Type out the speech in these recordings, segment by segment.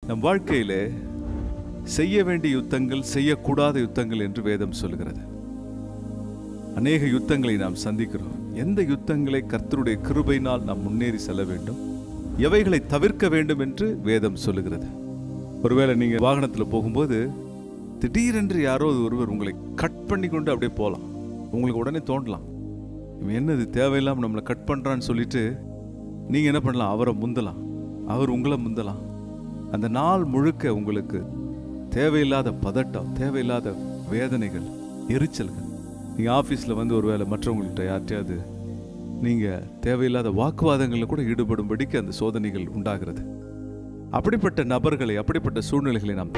நம் வாழ்க்கையிலே செய்ய வேண்டிய யுத்தங்கள் செய்யக்கூடாத யுத்தங்கள் என்று வேதம் சொல்கிறது அநேக யுத்தங்களை நாம் சந்திக்கிறோம் எந்த யுத்தங்களை கர்த்தருடைய கிருபையினால் நாம் முன்னேறி செல்ல வேண்டும் எவைகளை தவிர்க்க வேண்டும் என்று வேதம் சொல்லுகிறது ஒருவேளை நீங்க வாகனத்துல போகும்போது திடீரென்று யாரோ ஒருவர் உங்களை கட் பண்ணி கொண்டு அப்படியே போகலாம் உங்களுக்கு உடனே தோண்டலாம் இவன் என்னது தேவையில்லாம நம்மளை கட் பண்றான்னு சொல்லிட்டு நீங்க என்ன பண்ணலாம் அவரை முந்தலாம் அவர் உங்களை முந்தலாம் அந்த நாள் முழுக்க உங்களுக்கு தேவையில்லாத பதட்டம் தேவையில்லாத வேதனைகள் எரிச்சல்கள் நீங்கள் ஆஃபீஸில் வந்து ஒருவேளை மற்றவங்கள்ட்ட யார்ட்டையாவது நீங்கள் தேவையில்லாத வாக்குவாதங்களில் கூட ஈடுபடும்படிக்கு அந்த சோதனைகள் உண்டாகிறது அப்படிப்பட்ட நபர்களை அப்படிப்பட்ட சூழ்நிலைகளை நாம்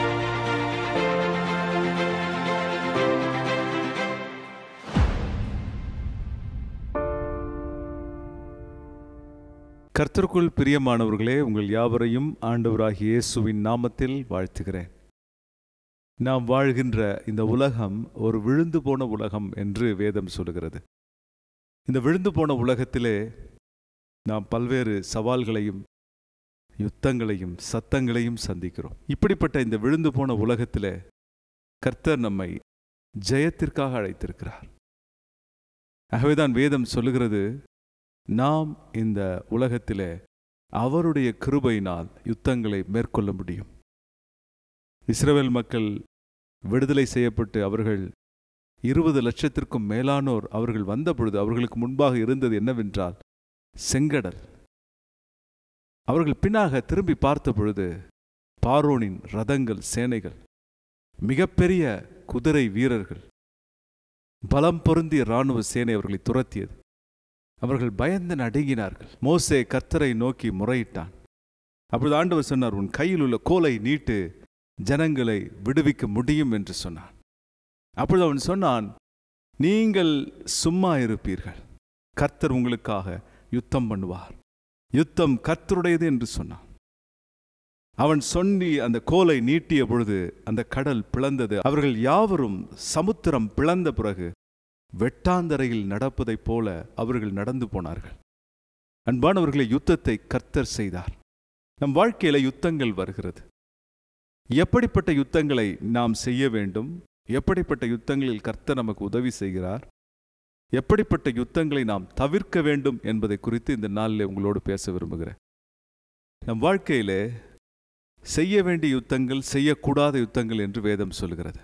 கர்த்தருக்குள் பிரியமானவர்களே உங்கள் யாவரையும் ஆண்டவராகிய இயேசுவின் நாமத்தில் வாழ்த்துகிறேன் நாம் வாழ்கின்ற இந்த உலகம் ஒரு விழுந்து போன உலகம் என்று வேதம் சொல்லுகிறது இந்த விழுந்து போன உலகத்திலே நாம் பல்வேறு சவால்களையும் யுத்தங்களையும் சத்தங்களையும் சந்திக்கிறோம் இப்படிப்பட்ட இந்த விழுந்து போன உலகத்திலே கர்த்தர் நம்மை ஜெயத்திற்காக அழைத்திருக்கிறார் ஆகவேதான் வேதம் சொல்லுகிறது நாம் இந்த உலகத்திலே அவருடைய கிருபையினால் யுத்தங்களை மேற்கொள்ள முடியும் இஸ்ரவேல் மக்கள் விடுதலை செய்யப்பட்டு அவர்கள் இருபது லட்சத்திற்கும் மேலானோர் அவர்கள் வந்த பொழுது அவர்களுக்கு முன்பாக இருந்தது என்னவென்றால் செங்கடல் அவர்கள் பின்னாக திரும்பி பார்த்த பொழுது பாரோனின் ரதங்கள் சேனைகள் மிகப்பெரிய குதிரை வீரர்கள் பலம் பொருந்திய இராணுவ சேனை அவர்களை துரத்தியது அவர்கள் பயந்து நடுங்கினார்கள் மோசே கர்த்தரை நோக்கி முறையிட்டான் அப்பொழுது ஆண்டவர் சொன்னார் உன் கையில் உள்ள கோலை நீட்டு ஜனங்களை விடுவிக்க முடியும் என்று சொன்னான் அப்பொழுது அவன் சொன்னான் நீங்கள் சும்மா இருப்பீர்கள் கர்த்தர் உங்களுக்காக யுத்தம் பண்ணுவார் யுத்தம் கர்த்தருடையது என்று சொன்னான் அவன் சொல்லி அந்த கோலை நீட்டிய பொழுது அந்த கடல் பிளந்தது அவர்கள் யாவரும் சமுத்திரம் பிளந்த பிறகு வெட்டாந்தரையில் நடப்பதைப் போல அவர்கள் நடந்து போனார்கள் அன்பானவர்களை யுத்தத்தை கர்த்தர் செய்தார் நம் வாழ்க்கையில யுத்தங்கள் வருகிறது எப்படிப்பட்ட யுத்தங்களை நாம் செய்ய வேண்டும் எப்படிப்பட்ட யுத்தங்களில் கர்த்தர் நமக்கு உதவி செய்கிறார் எப்படிப்பட்ட யுத்தங்களை நாம் தவிர்க்க வேண்டும் என்பதை குறித்து இந்த நாளில் உங்களோடு பேச விரும்புகிறேன் நம் வாழ்க்கையிலே செய்ய வேண்டிய யுத்தங்கள் செய்யக்கூடாத யுத்தங்கள் என்று வேதம் சொல்கிறது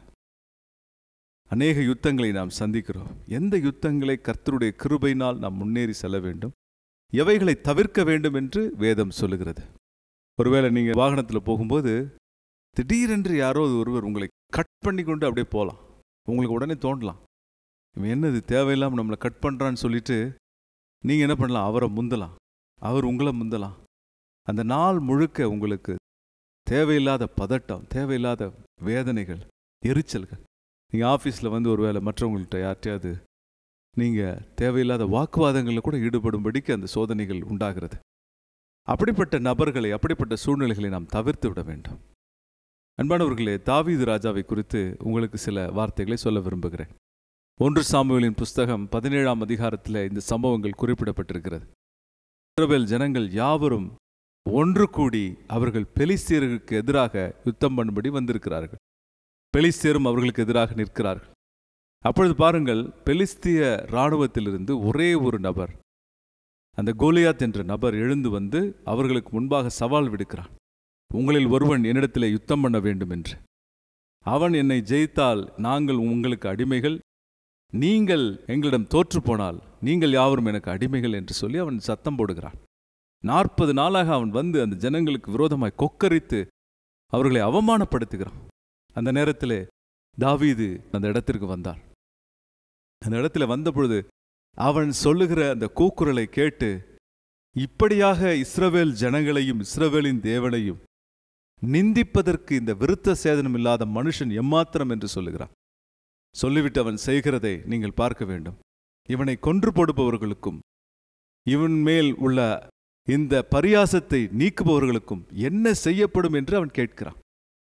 அநேக யுத்தங்களை நாம் சந்திக்கிறோம் எந்த யுத்தங்களை கர்த்தருடைய கிருபையினால் நாம் முன்னேறி செல்ல வேண்டும் எவைகளை தவிர்க்க வேண்டும் என்று வேதம் சொல்லுகிறது ஒருவேளை நீங்கள் வாகனத்தில் போகும்போது திடீரென்று யாரோ ஒருவர் உங்களை கட் பண்ணி கொண்டு அப்படியே போகலாம் உங்களுக்கு உடனே தோண்டலாம் இவன் என்னது தேவையில்லாமல் நம்மளை கட் பண்ணுறான்னு சொல்லிட்டு நீங்கள் என்ன பண்ணலாம் அவரை முந்தலாம் அவர் உங்களை முந்தலாம் அந்த நாள் முழுக்க உங்களுக்கு தேவையில்லாத பதட்டம் தேவையில்லாத வேதனைகள் எரிச்சல்கள் நீங்கள் ஆஃபீஸில் வந்து ஒரு வேளை மற்றவங்கள்ட்ட யார்ட்டையாவது நீங்கள் தேவையில்லாத வாக்குவாதங்களில் கூட ஈடுபடும்படிக்கு அந்த சோதனைகள் உண்டாகிறது அப்படிப்பட்ட நபர்களை அப்படிப்பட்ட சூழ்நிலைகளை நாம் தவிர்த்து விட வேண்டும் அன்பானவர்களே தாவீது ராஜாவை குறித்து உங்களுக்கு சில வார்த்தைகளை சொல்ல விரும்புகிறேன் ஒன்று சாமுவேலின் புஸ்தகம் பதினேழாம் அதிகாரத்தில் இந்த சம்பவங்கள் குறிப்பிடப்பட்டிருக்கிறது இஸ்ரவேல் ஜனங்கள் யாவரும் ஒன்று கூடி அவர்கள் பெலிஸ்தியர்களுக்கு எதிராக யுத்தம் பண்ணும்படி வந்திருக்கிறார்கள் பெலிஸ்தியரும் அவர்களுக்கு எதிராக நிற்கிறார்கள் அப்பொழுது பாருங்கள் பெலிஸ்திய இராணுவத்திலிருந்து ஒரே ஒரு நபர் அந்த கோலியாத் என்ற நபர் எழுந்து வந்து அவர்களுக்கு முன்பாக சவால் விடுக்கிறான் உங்களில் ஒருவன் என்னிடத்தில் யுத்தம் பண்ண வேண்டும் என்று அவன் என்னை ஜெயித்தால் நாங்கள் உங்களுக்கு அடிமைகள் நீங்கள் எங்களிடம் தோற்று போனால் நீங்கள் யாவரும் எனக்கு அடிமைகள் என்று சொல்லி அவன் சத்தம் போடுகிறான் நாற்பது நாளாக அவன் வந்து அந்த ஜனங்களுக்கு விரோதமாய் கொக்கரித்து அவர்களை அவமானப்படுத்துகிறான் அந்த நேரத்தில் தாவீது அந்த இடத்திற்கு வந்தார் அந்த இடத்துல வந்தபொழுது அவன் சொல்லுகிற அந்த கூக்குரலை கேட்டு இப்படியாக இஸ்ரவேல் ஜனங்களையும் இஸ்ரவேலின் தேவனையும் நிந்திப்பதற்கு இந்த விருத்த சேதனம் இல்லாத மனுஷன் எம்மாத்திரம் என்று சொல்லுகிறான் சொல்லிவிட்டு அவன் செய்கிறதை நீங்கள் பார்க்க வேண்டும் இவனை கொன்று போடுபவர்களுக்கும் இவன் மேல் உள்ள இந்த பரியாசத்தை நீக்குபவர்களுக்கும் என்ன செய்யப்படும் என்று அவன் கேட்கிறான்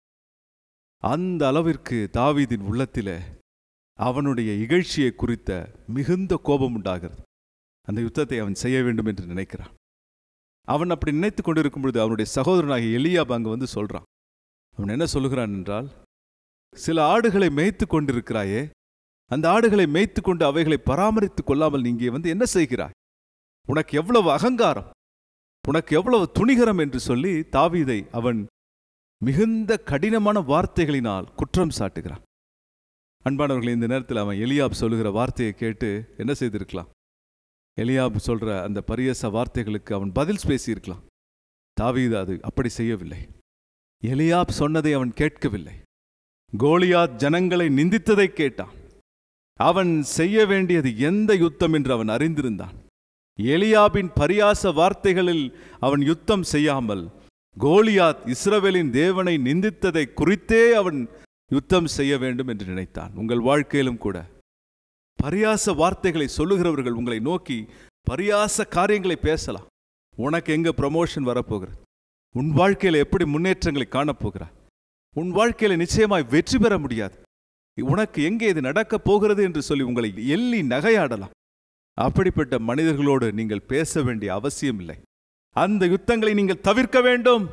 அந்த அளவிற்கு தாவீதின் உள்ளத்திலே அவனுடைய இகழ்ச்சியை குறித்த மிகுந்த கோபம் உண்டாகிறது அந்த யுத்தத்தை அவன் செய்ய வேண்டும் என்று நினைக்கிறான் அவன் அப்படி நினைத்து கொண்டிருக்கும் பொழுது அவனுடைய சகோதரனாகிய எலியாப் அங்கு வந்து சொல்றான் அவன் என்ன சொல்லுகிறான் என்றால் சில ஆடுகளை மேய்த்து கொண்டிருக்கிறாயே அந்த ஆடுகளை மேய்த்து கொண்டு அவைகளை பராமரித்துக் கொள்ளாமல் நீங்க வந்து என்ன செய்கிறாய் உனக்கு எவ்வளவு அகங்காரம் உனக்கு எவ்வளவு துணிகரம் என்று சொல்லி தாவீதை அவன் மிகுந்த கடினமான வார்த்தைகளினால் குற்றம் சாட்டுகிறான் அன்பானவர்களே இந்த நேரத்தில் அவன் எலியாப் சொல்லுகிற வார்த்தையை கேட்டு என்ன செய்திருக்கலாம் எலியாப் சொல்ற அந்த பரியச வார்த்தைகளுக்கு அவன் பதில் பேசியிருக்கலாம் தாவீது அது அப்படி செய்யவில்லை எலியாப் சொன்னதை அவன் கேட்கவில்லை கோலியாத் ஜனங்களை நிந்தித்ததை கேட்டான் அவன் செய்ய வேண்டியது எந்த யுத்தம் என்று அவன் அறிந்திருந்தான் எலியாபின் பரியாச வார்த்தைகளில் அவன் யுத்தம் செய்யாமல் கோலியாத் இஸ்ரவேலின் தேவனை நிந்தித்ததை குறித்தே அவன் யுத்தம் செய்ய வேண்டும் என்று நினைத்தான் உங்கள் வாழ்க்கையிலும் கூட பரியாச வார்த்தைகளை சொல்லுகிறவர்கள் உங்களை நோக்கி பரியாச காரியங்களை பேசலாம் உனக்கு எங்க ப்ரமோஷன் வரப்போகிறது உன் வாழ்க்கையில எப்படி முன்னேற்றங்களை காணப்போகிறாய் உன் வாழ்க்கையில நிச்சயமாய் வெற்றி பெற முடியாது உனக்கு எங்கே இது நடக்கப் போகிறது என்று சொல்லி உங்களை எள்ளி நகையாடலாம் அப்படிப்பட்ட மனிதர்களோடு நீங்கள் பேச வேண்டிய அவசியம் இல்லை அந்த யுத்தங்களை நீங்கள் தவிர்க்க வேண்டும்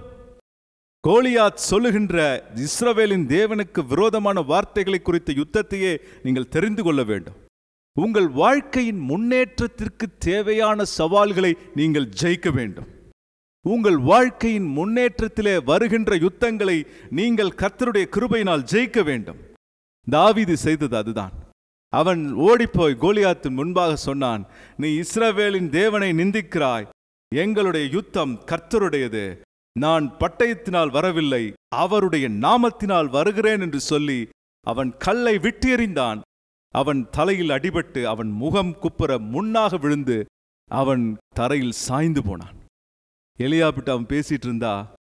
கோலியாத் சொல்லுகின்ற இஸ்ரவேலின் தேவனுக்கு விரோதமான வார்த்தைகளை குறித்த யுத்தத்தையே நீங்கள் தெரிந்து கொள்ள வேண்டும் உங்கள் வாழ்க்கையின் முன்னேற்றத்திற்கு தேவையான சவால்களை நீங்கள் ஜெயிக்க வேண்டும் உங்கள் வாழ்க்கையின் முன்னேற்றத்திலே வருகின்ற யுத்தங்களை நீங்கள் கர்த்தருடைய கிருபையினால் ஜெயிக்க வேண்டும் தாவீது செய்தது அதுதான் அவன் ஓடிப்போய் கோலியாத்தின் முன்பாக சொன்னான் நீ இஸ்ரவேலின் தேவனை நிந்திக்கிறாய் எங்களுடைய யுத்தம் கர்த்தருடையது நான் பட்டயத்தினால் வரவில்லை அவருடைய நாமத்தினால் வருகிறேன் என்று சொல்லி அவன் கல்லை விட்டு எறிந்தான் அவன் தலையில் அடிபட்டு அவன் முகம் குப்புற முன்னாக விழுந்து அவன் தரையில் சாய்ந்து போனான் எலியாபிட்டு அவன் பேசிட்டு இருந்தா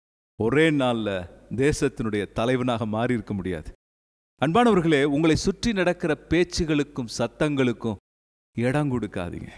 ஒரே நாள்ல தேசத்தினுடைய தலைவனாக மாறி இருக்க முடியாது அன்பானவர்களே உங்களை சுற்றி நடக்கிற பேச்சுகளுக்கும் சத்தங்களுக்கும் இடம் கொடுக்காதீங்க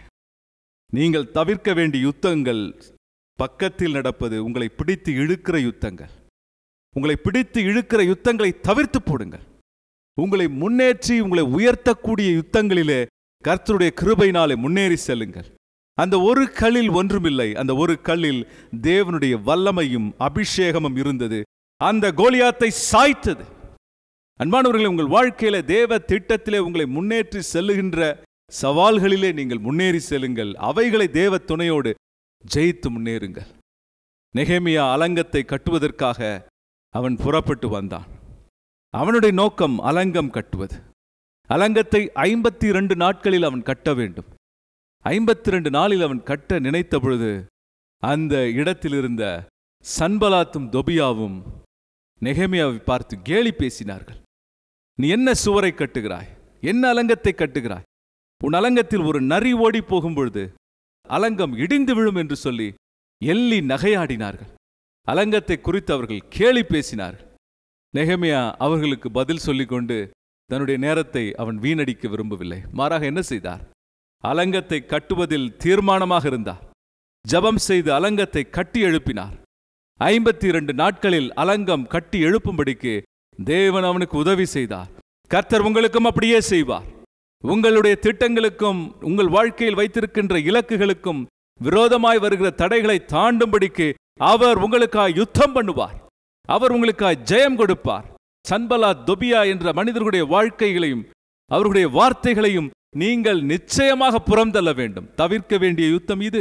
நீங்கள் தவிர்க்க வேண்டிய யுத்தங்கள் பக்கத்தில் நடப்பது உங்களை பிடித்து இழுக்கிற யுத்தங்கள் உங்களை பிடித்து இழுக்கிற யுத்தங்களை தவிர்த்து போடுங்கள் உங்களை முன்னேற்றி உங்களை உயர்த்தக்கூடிய யுத்தங்களிலே கர்த்தருடைய கிருபையினாலே முன்னேறி செல்லுங்கள் அந்த ஒரு கல்லில் ஒன்றுமில்லை அந்த ஒரு கல்லில் தேவனுடைய வல்லமையும் அபிஷேகமும் இருந்தது அந்த கோலியாத்தை சாய்த்தது அன்பானவர்களே உங்கள் வாழ்க்கையில தேவ திட்டத்திலே உங்களை முன்னேற்றி செல்லுகின்ற சவால்களிலே நீங்கள் முன்னேறி செல்லுங்கள் அவைகளை தேவ துணையோடு ஜெயித்து முன்னேறுங்கள் நெகேமியா அலங்கத்தை கட்டுவதற்காக அவன் புறப்பட்டு வந்தான் அவனுடைய நோக்கம் அலங்கம் கட்டுவது அலங்கத்தை ஐம்பத்தி இரண்டு நாட்களில் அவன் கட்ட வேண்டும் ஐம்பத்தி ரெண்டு நாளில் அவன் கட்ட நினைத்த பொழுது அந்த இடத்தில் இருந்த சன்பலாத்தும் தொபியாவும் நெகேமியாவை பார்த்து கேலி பேசினார்கள் நீ என்ன சுவரை கட்டுகிறாய் என்ன அலங்கத்தை கட்டுகிறாய் உன் அலங்கத்தில் ஒரு நரி ஓடி போகும் பொழுது அலங்கம் இடிந்து விழும் என்று சொல்லி எள்ளி நகையாடினார்கள் அலங்கத்தை குறித்து அவர்கள் கேலி பேசினார்கள் நெகமியா அவர்களுக்கு பதில் சொல்லிக்கொண்டு தன்னுடைய நேரத்தை அவன் வீணடிக்க விரும்பவில்லை மாறாக என்ன செய்தார் அலங்கத்தை கட்டுவதில் தீர்மானமாக இருந்தார் ஜபம் செய்து அலங்கத்தை கட்டி எழுப்பினார் ஐம்பத்தி இரண்டு நாட்களில் அலங்கம் கட்டி எழுப்பும்படிக்கு தேவன் அவனுக்கு உதவி செய்தார் கர்த்தர் உங்களுக்கும் அப்படியே செய்வார் உங்களுடைய திட்டங்களுக்கும் உங்கள் வாழ்க்கையில் வைத்திருக்கின்ற இலக்குகளுக்கும் விரோதமாய் வருகிற தடைகளை தாண்டும்படிக்கு அவர் உங்களுக்காய் யுத்தம் பண்ணுவார் அவர் உங்களுக்காய் ஜெயம் கொடுப்பார் சன்பலா தொபியா என்ற மனிதர்களுடைய வாழ்க்கைகளையும் அவர்களுடைய வார்த்தைகளையும் நீங்கள் நிச்சயமாக புறந்தள்ள வேண்டும் தவிர்க்க வேண்டிய யுத்தம் இது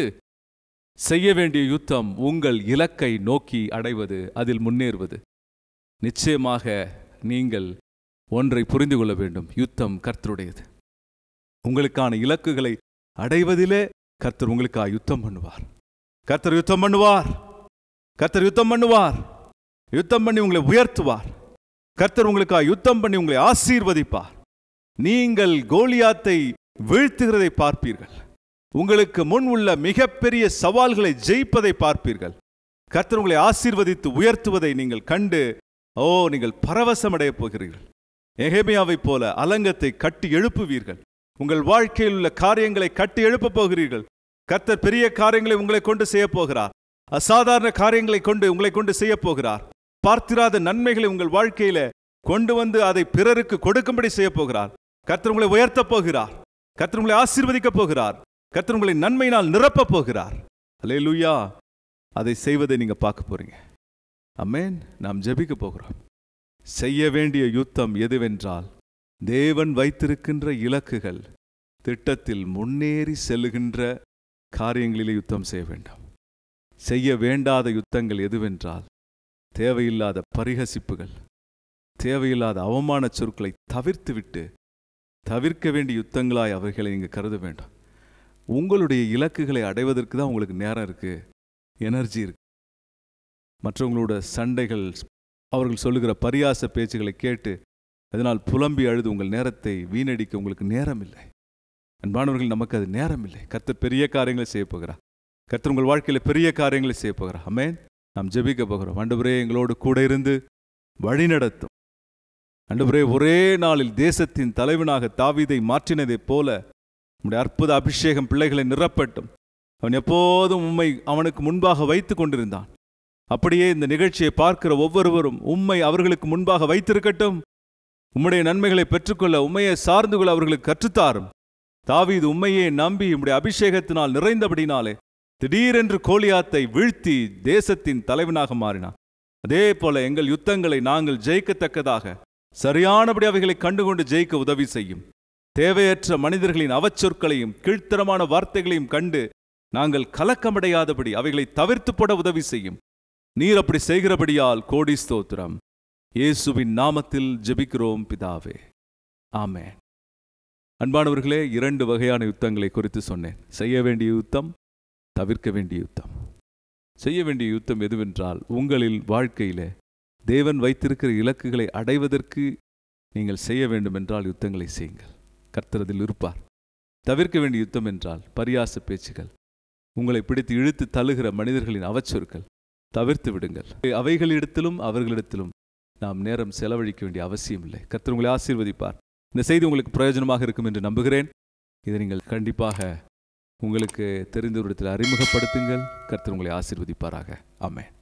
செய்ய வேண்டிய யுத்தம் உங்கள் இலக்கை நோக்கி அடைவது அதில் முன்னேறுவது நிச்சயமாக நீங்கள் ஒன்றை புரிந்து கொள்ள வேண்டும் யுத்தம் கர்த்தருடையது உங்களுக்கான இலக்குகளை அடைவதிலே கர்த்தர் உங்களுக்காக யுத்தம் பண்ணுவார் கர்த்தர் யுத்தம் பண்ணுவார் கர்த்தர் யுத்தம் பண்ணுவார் யுத்தம் பண்ணி உங்களை உயர்த்துவார் கர்த்தர் உங்களுக்காக யுத்தம் பண்ணி உங்களை ஆசீர்வதிப்பார் நீங்கள் கோலியாத்தை வீழ்த்துகிறதை பார்ப்பீர்கள் உங்களுக்கு முன் உள்ள மிகப்பெரிய சவால்களை ஜெயிப்பதை பார்ப்பீர்கள் கர்த்தர் உங்களை ஆசீர்வதித்து உயர்த்துவதை நீங்கள் கண்டு ஓ நீங்கள் பரவசமடையப் போகிறீர்கள் எகேமியாவைப் போல அலங்கத்தை கட்டி எழுப்புவீர்கள் உங்கள் வாழ்க்கையில் உள்ள காரியங்களை கட்டி எழுப்பப் போகிறீர்கள் கர்த்தர் பெரிய காரியங்களை உங்களை கொண்டு செய்ய போகிறார் அசாதாரண காரியங்களை கொண்டு உங்களை கொண்டு செய்ய போகிறார் பார்த்திராத நன்மைகளை உங்கள் வாழ்க்கையில கொண்டு வந்து அதை பிறருக்கு கொடுக்கும்படி செய்ய போகிறார் கர்த்தர் உங்களை உயர்த்தப் போகிறார் கர்த்தர் உங்களை ஆசீர்வதிக்கப் போகிறார் கர்த்தர் உங்களை நன்மையினால் நிரப்பப் போகிறார் அல்லேலூயா அதை செய்வதை நீங்க பார்க்க போறீங்க அமேன் நாம் ஜெபிக்க போகிறோம் செய்ய வேண்டிய யுத்தம் எதுவென்றால் தேவன் வைத்திருக்கின்ற இலக்குகள் திட்டத்தில் முன்னேறி செல்லுகின்ற காரியங்களிலே யுத்தம் செய்ய வேண்டும் செய்ய வேண்டாத யுத்தங்கள் எதுவென்றால் தேவையில்லாத பரிகசிப்புகள் தேவையில்லாத அவமான சொற்களை தவிர்த்துவிட்டு தவிர்க்க வேண்டிய யுத்தங்களாய் அவைகளை நீங்கள் கருத வேண்டும் உங்களுடைய இலக்குகளை அடைவதற்கு தான் உங்களுக்கு நேரம் இருக்கு எனர்ஜி இருக்கு மற்றவங்களோட சண்டைகள் அவர்கள் சொல்லுகிற பரியாச பேச்சுகளை கேட்டு அதனால் புலம்பி அழுது உங்கள் நேரத்தை வீணடிக்க உங்களுக்கு நேரம் இல்லை அன்பானவர்கள் நமக்கு அது நேரம் இல்லை கர்த்தர் பெரிய காரியங்களை செய்ய போகிறார் கர்த்தர் உங்கள் வாழ்க்கையில் பெரிய காரியங்களை செய்ய போகிறார் அமேன் நாம் ஜெபிக்க போகிறோம் ஆண்டவரே எங்களோடு கூட இருந்து வழிநடத்தும் ஆண்டவரே ஒரே நாளில் தேசத்தின் தலைவனாக தாவீதை மாற்றினதைப் போல உம்முடைய அற்புத அபிஷேகம் பிள்ளைகளை நிரப்பட்டும் அவன் எப்போதும் உம்மை அவனுக்கு முன்பாக வைத்து கொண்டிருந்தான் அப்படியே இந்த நிகழ்ச்சியை பார்க்கிற ஒவ்வொருவரும் உம்மை அவர்களுக்கு முன்பாக வைத்திருக்கட்டும் உம்முடைய நன்மைகளை பெற்றுக்கொள்ள உம்மையை சார்ந்து கொள்ள அவர்களுக்கு கற்றுத்தாரும் தாவீது உம்மையே நம்பி உம்முடைய அபிஷேகத்தினால் நிறைந்தபடினாலே திடீரென்று கோலியாத்தை வீழ்த்தி தேசத்தின் தலைவனாக மாறினான் அதே போல எங்கள் யுத்தங்களை நாங்கள் ஜெயிக்கத்தக்கதாக சரியானபடி அவைகளை கண்டுகொண்டு ஜெயிக்க உதவி செய்யும் தேவையற்ற மனிதர்களின் அவச்சொற்களையும் கீழ்த்தரமான வார்த்தைகளையும் கண்டு நாங்கள் கலக்கமடையாதபடி அவைகளை தவிர்த்து போட உதவி செய்யும் நீர் அப்படி செய்கிறபடியால் கோடி ஸ்தோத்திரம் இயேசுவின் நாமத்தில் ஜெபிக்கிறோம் பிதாவே ஆமென் அன்பானவர்களே இரண்டு வகையான யுத்தங்களை குறித்து சொன்னேன் செய்ய வேண்டிய யுத்தம் தவிர்க்க வேண்டிய யுத்தம் செய்ய வேண்டிய யுத்தம் எதுவென்றால் உங்களில் வாழ்க்கையிலே தேவன் வைத்திருக்கிற இலக்குகளை அடைவதற்கு நீங்கள் செய்ய வேண்டும் என்றால் யுத்தங்களை செய்யுங்கள் கர்த்தரதில் இருப்பார் தவிர்க்க வேண்டிய யுத்தம் என்றால் பரியாச பேச்சுகள் உங்களை பிடித்து இழுத்து தள்ளுகிற மனிதர்களின் அவச்சொற்கள் தவிர்த்து விடுங்கள் அவைகளிடத்திலும் அவர்களிடத்திலும் நாம் நேரம் செலவழிக்க வேண்டிய அவசியம் இல்லை கர்த்தர் உங்களை ஆசீர்வதிப்பார் இந்த செய்தி உங்களுக்கு பிரயோஜனமாக இருக்கும் என்று நம்புகிறேன் இதை நீங்கள் கண்டிப்பாக உங்களுக்கு தெரிந்தவரிடத்தில் அறிமுகப்படுத்துங்கள் கர்த்தர் உங்களை ஆசீர்வதிப்பாராக ஆமென்